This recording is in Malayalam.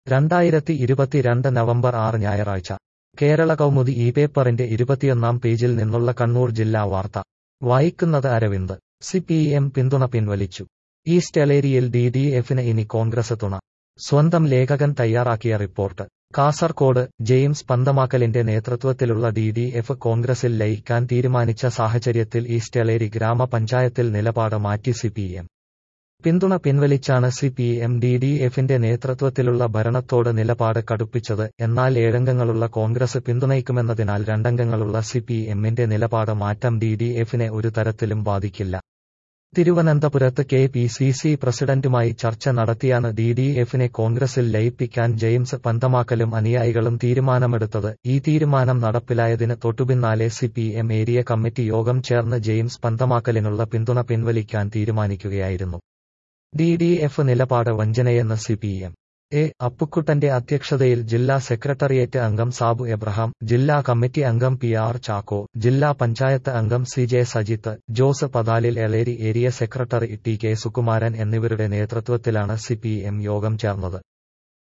രണ്ടായിരത്തി ഇരുപത്തിരണ്ട് നവംബർ ആറ് ഞായറാഴ്ച കേരള കൗമുദി ഈ പേപ്പറിന്റെ ഇരുപത്തിയൊന്നാം പേജിൽ നിന്നുള്ള കണ്ണൂർ ജില്ലാ വാർത്ത വായിക്കുന്നത് അരവിന്ദ് സി പി എം പിന്തുണ പിൻവലിച്ചു ഈസ്റ്റ് എളേരിയിൽ ഡി ഡി എഫിന് ഇനി കോൺഗ്രസ് തുണ സ്വന്തം ലേഖകൻ തയ്യാറാക്കിയ റിപ്പോർട്ട് കാസർകോട് ജെയിംസ് പന്തമാക്കലിന്റെ നേതൃത്വത്തിലുള്ള ഡി ഡി എഫ് കോൺഗ്രസിൽ ലയിക്കാൻ തീരുമാനിച്ച സാഹചര്യത്തിൽ ഈസ്റ്റ് എളേരി ഗ്രാമപഞ്ചായത്തിൽ നിലപാട് മാറ്റി സി പി എം പിന്തുണ പിൻവലിച്ചാണ് C P M D D എഫിന്റെ നേതൃത്വത്തിലുള്ള ഭരണത്തോട് നിലപാട് കടുപ്പിച്ചത് എന്നാൽ ഏഴംഗങ്ങളുള്ള കോൺഗ്രസ് പിന്തുണയ്ക്കുമെന്നതിനാൽ രണ്ടംഗങ്ങളുള്ള സി പി എമ്മിന്റെ നിലപാട് മാറ്റം ഡി ഡി എഫിനെ ഒരു തരത്തിലും ബാധിക്കില്ല തിരുവനന്തപുരത്ത് കെ പി സി സി പ്രസിഡന്റുമായി ചർച്ച നടത്തിയാണ് ഡി ഡി എഫിനെ കോൺഗ്രസിൽ ലയിപ്പിക്കാൻ ജെയിംസ് പന്തമാക്കലും അനുയായികളും തീരുമാനമെടുത്തത് ഈ തീരുമാനം നടപ്പിലായതിന് തൊട്ടുപിന്നാലെ C P M area committee യോഗം ചേർന്ന് ജെയിംസ് പന്തമാക്കലിനുള്ള പിന്തുണ പിൻവലിക്കാൻ തീരുമാനിക്കുകയായിരുന്നു ഡി ഡി എഫ് നിലപാട് വഞ്ചനയെന്ന് സി പി എം എ അപ്പുക്കുട്ടന്റെ അധ്യക്ഷതയിൽ ജില്ലാ സെക്രട്ടേറിയറ്റ് അംഗം സാബു എബ്രഹാം ജില്ലാ കമ്മിറ്റി അംഗം പി ആർ ചാക്കോ ജില്ലാ പഞ്ചായത്ത് അംഗം C J Sajith Jose Pathalil Eleri area secretary T K Sukumaran എന്നിവരുടെ നേതൃത്വത്തിലാണ് സി പി എം യോഗം ചേർന്നത്